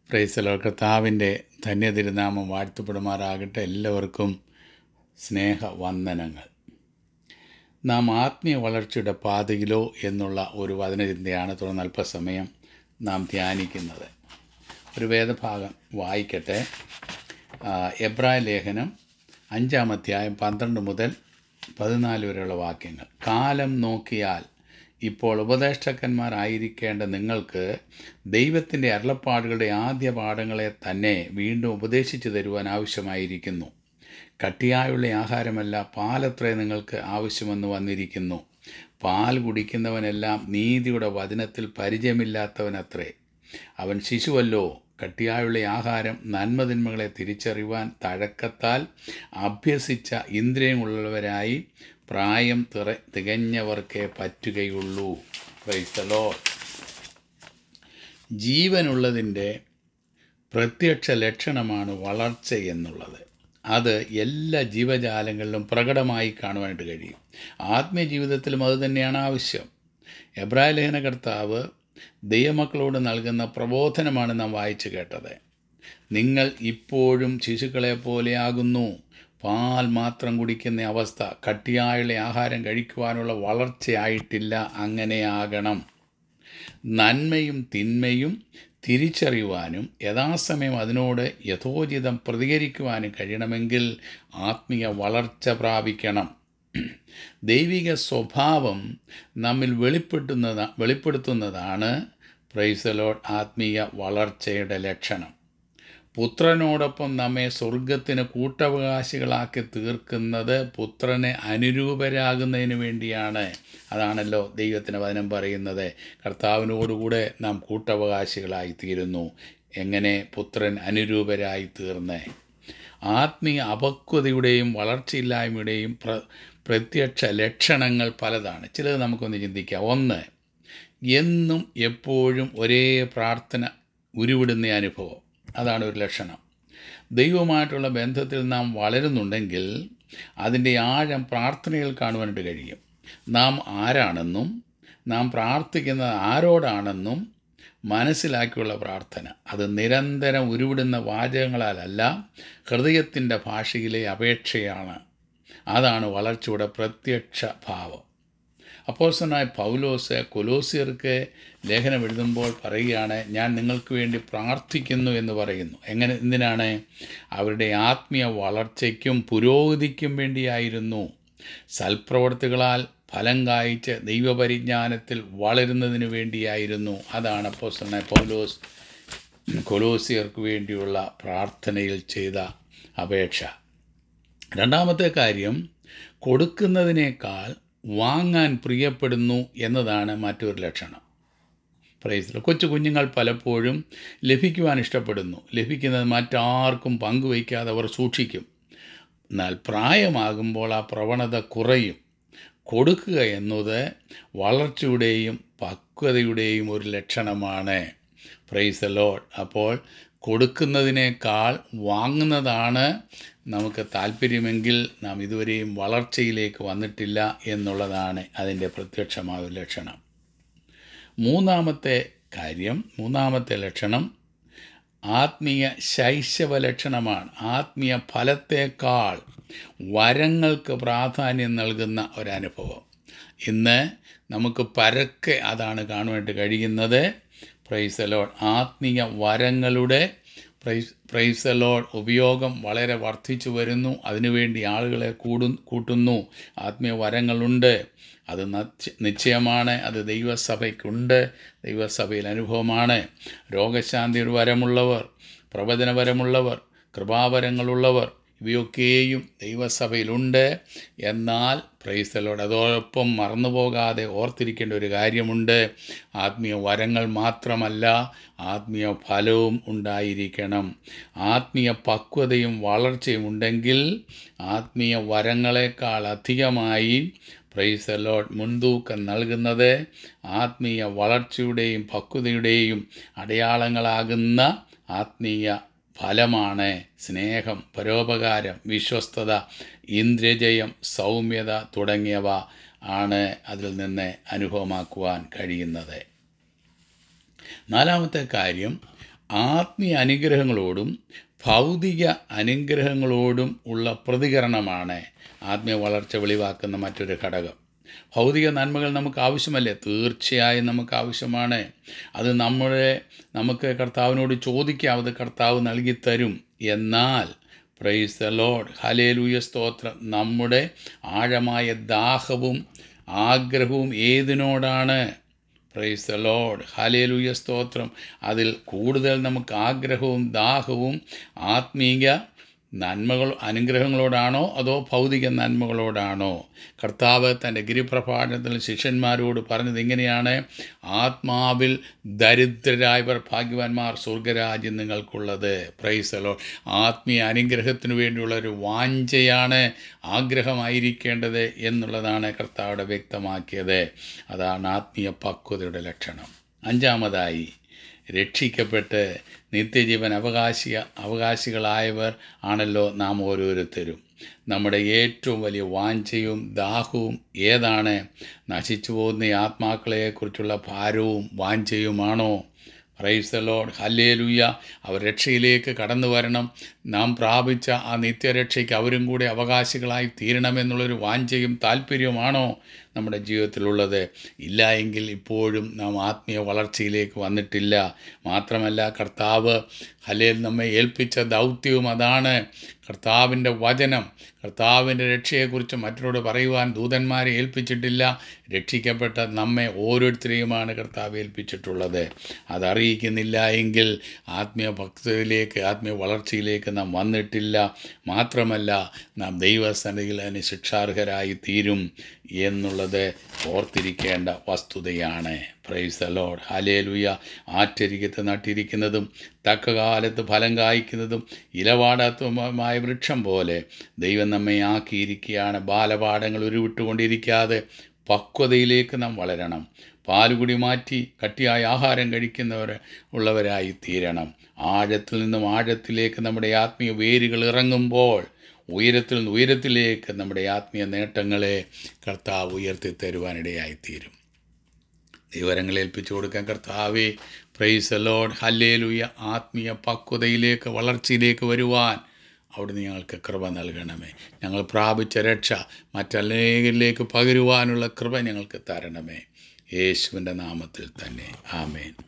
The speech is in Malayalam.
പ്രൈസലോ കർത്താവിൻ്റെ ധന്യതിരുനാമം വാഴ്ത്തപ്പെടുമാറാകട്ടെ എല്ലാവർക്കും സ്നേഹവന്ദനങ്ങൾ നാം ആത്മീയ വളർച്ചയുടെ പാതയിലോ എന്നുള്ള ഒരു വചനചിന്തയാണ് തുടർന്ന് അല്പസമയം നാം ധ്യാനിക്കുന്നത് ഒരു വേദഭാഗം വായിക്കട്ടെ ആ, എബ്രായ ലേഖനം അഞ്ചാം അധ്യായം പന്ത്രണ്ട് മുതൽ പതിനാല് വരെയുള്ള വാക്യങ്ങൾ കാലം നോക്കിയാൽ ഇപ്പോൾ ഉപദേഷ്ടക്കന്മാരായിരിക്കേണ്ട നിങ്ങൾക്ക് ദൈവത്തിൻ്റെ അരുളപ്പാടുകളുടെ ആദ്യ പാഠങ്ങളെ തന്നെ വീണ്ടും ഉപദേശിച്ചു തരുവാൻ ആവശ്യമായിരിക്കുന്നു കട്ടിയായുള്ള ആഹാരമല്ല പാലത്രേ നിങ്ങൾക്ക് ആവശ്യമെന്ന് വന്നിരിക്കുന്നു പാൽ കുടിക്കുന്നവനെല്ലാം നീതിയുടെ വചനത്തിൽ പരിചയമില്ലാത്തവനത്രേ അവൻ ശിശുവല്ലോ കട്ടിയായുള്ള ആഹാരം നന്മതിന്മകളെ തിരിച്ചറിയുവാൻ തഴക്കത്താൽ അഭ്യസിച്ച ഇന്ദ്രിയങ്ങളുള്ളവരായി പ്രായം തിറ തികഞ്ഞവർക്കേ പറ്റുകയുള്ളൂ ക്രൈസ്തലോ ജീവനുള്ളതിൻ്റെ പ്രത്യക്ഷ ലക്ഷണമാണ് വളർച്ച എന്നുള്ളത് അത് എല്ലാ ജീവജാലങ്ങളിലും പ്രകടമായി കാണുവാനായിട്ട് കഴിയും ആത്മീയ ജീവിതത്തിലും അതുതന്നെയാണ് ആവശ്യം എബ്രായ ലേഖന കർത്താവ് ദൈവമക്കളോട് നൽകുന്ന പ്രബോധനമാണ് നാം വായിച്ചു കേട്ടത് നിങ്ങൾ ഇപ്പോഴും ശിശുക്കളെ പോലെയാകുന്നു പാൽ മാത്രം കുടിക്കുന്ന അവസ്ഥ കട്ടിയായുള്ള ആഹാരം കഴിക്കുവാനുള്ള വളർച്ചയായിട്ടില്ല അങ്ങനെയാകണം നന്മയും തിന്മയും തിരിച്ചറിയുവാനും യഥാസമയം അതിനോട് യഥോചിതം പ്രതികരിക്കുവാനും കഴിയണമെങ്കിൽ ആത്മീയ വളർച്ച പ്രാപിക്കണം ദൈവിക സ്വഭാവം നമ്മിൽ വെളിപ്പെടുത്തുന്നത വെളിപ്പെടുത്തുന്നതാണ് പ്രൈസലോഡ് ആത്മീയ വളർച്ചയുടെ ലക്ഷണം പുത്രനോടൊപ്പം നമ്മെ സ്വർഗത്തിന് കൂട്ടവകാശികളാക്കി തീർക്കുന്നത് പുത്രനെ അനുരൂപരാകുന്നതിന് വേണ്ടിയാണ് അതാണല്ലോ ദൈവത്തിന് വചനം പറയുന്നത് കർത്താവിനോടുകൂടെ നാം കൂട്ടവകാശികളായി തീരുന്നു എങ്ങനെ പുത്രൻ അനുരൂപരായി തീർന്നേ ആത്മീയ അപക്വതയുടെയും വളർച്ചയില്ലായ്മയുടെയും പ്ര പ്രത്യക്ഷ ലക്ഷണങ്ങൾ പലതാണ് ചിലത് നമുക്കൊന്ന് ചിന്തിക്കാം ഒന്ന് എന്നും എപ്പോഴും ഒരേ പ്രാർത്ഥന ഉരുവിടുന്ന അനുഭവം അതാണ് ഒരു ലക്ഷണം ദൈവവുമായിട്ടുള്ള ബന്ധത്തിൽ നാം വളരുന്നുണ്ടെങ്കിൽ അതിൻ്റെ ആഴം പ്രാർത്ഥനയിൽ കാണുവാനായിട്ട് കഴിയും നാം ആരാണെന്നും നാം പ്രാർത്ഥിക്കുന്നത് ആരോടാണെന്നും മനസ്സിലാക്കിയുള്ള പ്രാർത്ഥന അത് നിരന്തരം ഉരുവിടുന്ന വാചകങ്ങളാലല്ല ഹൃദയത്തിൻ്റെ ഭാഷയിലെ അപേക്ഷയാണ് അതാണ് വളർച്ചയുടെ പ്രത്യക്ഷ ഭാവം അപ്പോസനായ പൗലോസ് കൊലോസിയർക്ക് ലേഖനം എഴുതുമ്പോൾ പറയുകയാണ് ഞാൻ നിങ്ങൾക്ക് വേണ്ടി പ്രാർത്ഥിക്കുന്നു എന്ന് പറയുന്നു എങ്ങനെ എന്തിനാണ് അവരുടെ ആത്മീയ വളർച്ചയ്ക്കും പുരോഗതിക്കും വേണ്ടിയായിരുന്നു സൽപ്രവർത്തികളാൽ ഫലം കായ്ച്ച് ദൈവപരിജ്ഞാനത്തിൽ വളരുന്നതിന് വേണ്ടിയായിരുന്നു അതാണ് അപ്പോസനായ പൗലോസ് കൊലോസിയർക്ക് വേണ്ടിയുള്ള പ്രാർത്ഥനയിൽ ചെയ്ത അപേക്ഷ രണ്ടാമത്തെ കാര്യം കൊടുക്കുന്നതിനേക്കാൾ വാങ്ങാൻ പ്രിയപ്പെടുന്നു എന്നതാണ് മറ്റൊരു ലക്ഷണം പ്രൈസിൽ കൊച്ചു കുഞ്ഞുങ്ങൾ പലപ്പോഴും ലഭിക്കുവാൻ ഇഷ്ടപ്പെടുന്നു ലഭിക്കുന്നത് മറ്റാർക്കും പങ്കുവയ്ക്കാതെ അവർ സൂക്ഷിക്കും എന്നാൽ പ്രായമാകുമ്പോൾ ആ പ്രവണത കുറയും കൊടുക്കുക എന്നത് വളർച്ചയുടെയും പക്വതയുടെയും ഒരു ലക്ഷണമാണ് പ്രൈസ് ലോഡ് അപ്പോൾ കൊടുക്കുന്നതിനേക്കാൾ വാങ്ങുന്നതാണ് നമുക്ക് താല്പര്യമെങ്കിൽ നാം ഇതുവരെയും വളർച്ചയിലേക്ക് വന്നിട്ടില്ല എന്നുള്ളതാണ് അതിൻ്റെ പ്രത്യക്ഷമായ ഒരു ലക്ഷണം മൂന്നാമത്തെ കാര്യം മൂന്നാമത്തെ ലക്ഷണം ആത്മീയ ശൈശവ ലക്ഷണമാണ് ആത്മീയ ഫലത്തേക്കാൾ വരങ്ങൾക്ക് പ്രാധാന്യം നൽകുന്ന ഒരനുഭവം ഇന്ന് നമുക്ക് പരക്കെ അതാണ് കാണുവാനായിട്ട് കഴിയുന്നത് പ്രൈസലോഡ് ആത്മീയ വരങ്ങളുടെ പ്രൈസ് പ്രൈസലോഡ് ഉപയോഗം വളരെ വർദ്ധിച്ചു വരുന്നു അതിനുവേണ്ടി ആളുകളെ കൂടു കൂട്ടുന്നു ആത്മീയ വരങ്ങളുണ്ട് അത് നച്ച്- നിശ്ചയമാണ് അത് ദൈവസഭയ്ക്കുണ്ട് ദൈവസഭയിൽ അനുഭവമാണ് രോഗശാന്തിയുടെ വരമുള്ളവർ പ്രവചനപരമുള്ളവർ കൃപാവരങ്ങളുള്ളവർ ഇവയൊക്കെയും ദൈവസഭയിലുണ്ട് എന്നാൽ പ്രൈസലോട് അതോടൊപ്പം മറന്നുപോകാതെ ഓർത്തിരിക്കേണ്ട ഒരു കാര്യമുണ്ട് ആത്മീയ വരങ്ങൾ മാത്രമല്ല ആത്മീയ ഫലവും ഉണ്ടായിരിക്കണം ആത്മീയ പക്വതയും വളർച്ചയും ഉണ്ടെങ്കിൽ ആത്മീയ വരങ്ങളെക്കാൾ അധികമായി പ്രൈസ് ലോഡ് മുൻതൂക്കം നൽകുന്നത് ആത്മീയ വളർച്ചയുടെയും പക്വതയുടെയും അടയാളങ്ങളാകുന്ന ആത്മീയ ഫലമാണ് സ്നേഹം പരോപകാരം വിശ്വസ്തത ഇന്ദ്രിയജയം സൗമ്യത തുടങ്ങിയവ ആണ് അതിൽ നിന്ന് അനുഭവമാക്കുവാൻ കഴിയുന്നത് നാലാമത്തെ കാര്യം ആത്മീയ അനുഗ്രഹങ്ങളോടും ഭൗതിക അനുഗ്രഹങ്ങളോടും ഉള്ള പ്രതികരണമാണ് ആത്മീയ വളർച്ച വെളിവാക്കുന്ന മറ്റൊരു ഘടകം ഭൗതിക നന്മകൾ നമുക്ക് ആവശ്യമല്ലേ തീർച്ചയായും നമുക്ക് ആവശ്യമാണ് അത് നമ്മുടെ നമുക്ക് കർത്താവിനോട് ചോദിക്കാം അത് കർത്താവ് നൽകി തരും എന്നാൽ പ്രൈസ് ദ ലോഡ് ഹലേലൂയ സ്തോത്രം നമ്മുടെ ആഴമായ ദാഹവും ആഗ്രഹവും ഏതിനോടാണ് പ്രൈസ് ദ ലോഡ് ഹലേലൂയ സ്തോത്രം അതിൽ കൂടുതൽ നമുക്ക് ആഗ്രഹവും ദാഹവും ആത്മീയ നന്മകൾ അനുഗ്രഹങ്ങളോടാണോ അതോ ഭൗതിക നന്മകളോടാണോ കർത്താവ് തൻ്റെ ഗിരിപ്രഭാഷണത്തിൽ ശിഷ്യന്മാരോട് പറഞ്ഞത് ഇങ്ങനെയാണ് ആത്മാവിൽ ദരിദ്രരായവർ ഭാഗ്യവാന്മാർ സ്വർഗരാജ്യം നിങ്ങൾക്കുള്ളത് പ്രൈസലോ ആത്മീയ അനുഗ്രഹത്തിനു വേണ്ടിയുള്ള ഒരു വാഞ്ചയാണ് ആഗ്രഹമായിരിക്കേണ്ടത് എന്നുള്ളതാണ് കർത്താവിടെ വ്യക്തമാക്കിയത് അതാണ് ആത്മീയ പക്വതയുടെ ലക്ഷണം അഞ്ചാമതായി രക്ഷിക്കപ്പെട്ട് നിത്യജീവൻ അവകാശി അവകാശികളായവർ ആണല്ലോ നാം ഓരോരുത്തരും നമ്മുടെ ഏറ്റവും വലിയ വാഞ്ചയും ദാഹവും ഏതാണ് നശിച്ചു പോകുന്ന ഈ ആത്മാക്കളെക്കുറിച്ചുള്ള ഭാരവും വാഞ്ചയുമാണോ പ്രൈസ് ദ ലോഡ് ഹല്ലേലൂയ അവർ രക്ഷയിലേക്ക് കടന്നു വരണം നാം പ്രാപിച്ച ആ നിത്യരക്ഷയ്ക്ക് അവരും കൂടെ അവകാശികളായി തീരണമെന്നുള്ളൊരു വാഞ്ചയും താല്പര്യവുമാണോ നമ്മുടെ ജീവിതത്തിലുള്ളത് ഇല്ല എങ്കിൽ ഇപ്പോഴും നാം ആത്മീയ വളർച്ചയിലേക്ക് വന്നിട്ടില്ല മാത്രമല്ല കർത്താവ് ഹലേൽ നമ്മെ ഏൽപ്പിച്ച ദൗത്യവും അതാണ് കർത്താവിൻ്റെ വചനം കർത്താവിൻ്റെ രക്ഷയെക്കുറിച്ച് മറ്റൊരോട് പറയുവാൻ ദൂതന്മാരെ ഏൽപ്പിച്ചിട്ടില്ല രക്ഷിക്കപ്പെട്ട നമ്മെ ഓരോരുത്തരെയുമാണ് കർത്താവ് ഏൽപ്പിച്ചിട്ടുള്ളത് അതറിയിക്കുന്നില്ല എങ്കിൽ ആത്മീയ ഭക്തയിലേക്ക് ആത്മീയ വളർച്ചയിലേക്ക് നാം വന്നിട്ടില്ല മാത്രമല്ല നാം ദൈവസന്നിധിയിൽ അതിന് ശിക്ഷാർഹരായി തീരും എന്നുള്ളത് ഓർത്തിരിക്കേണ്ട വസ്തുതയാണ് പ്രൈസ് ദ ലോഡ് ഹലേലുയ ആറ്റരികത്ത് നട്ടിരിക്കുന്നതും തക്ക കാലത്ത് ഫലം കായ്ക്കുന്നതും ഇലവാടാത്തതുമായ വൃക്ഷം പോലെ ദൈവം നമ്മെ ആക്കിയിരിക്കുകയാണ് ബാലപാഠങ്ങൾ ഉരുവിട്ടുകൊണ്ടിരിക്കാതെ പക്വതയിലേക്ക് നാം വളരണം പാലുകുടി മാറ്റി കട്ടിയായ ആഹാരം കഴിക്കുന്നവർ ഉള്ളവരായി തീരണം ആഴത്തിൽ നിന്നും ആഴത്തിലേക്ക് നമ്മുടെ ആത്മീയ വേരുകൾ ഇറങ്ങുമ്പോൾ ഉയരത്തിൽ നിന്ന് ഉയരത്തിലേക്ക് നമ്മുടെ ആത്മീയ നേട്ടങ്ങളെ കർത്താവ് ഉയർത്തി തരുവാനിടയായിത്തീരും ദൈവരങ്ങൾ ഏൽപ്പിച്ചു കൊടുക്കാൻ കർത്താവെ പ്രൈസ് ലോഡ് ഹല്ലേലുയ ആത്മീയ പക്വതയിലേക്ക് വളർച്ചയിലേക്ക് വരുവാൻ അവിടുന്ന് ഞങ്ങൾക്ക് കൃപ നൽകണമേ ഞങ്ങൾ പ്രാപിച്ച രക്ഷ മറ്റല്ലേലേക്ക് പകരുവാനുള്ള കൃപ ഞങ്ങൾക്ക് തരണമേ യേശുവിൻ്റെ നാമത്തിൽ തന്നെ ആമേൻ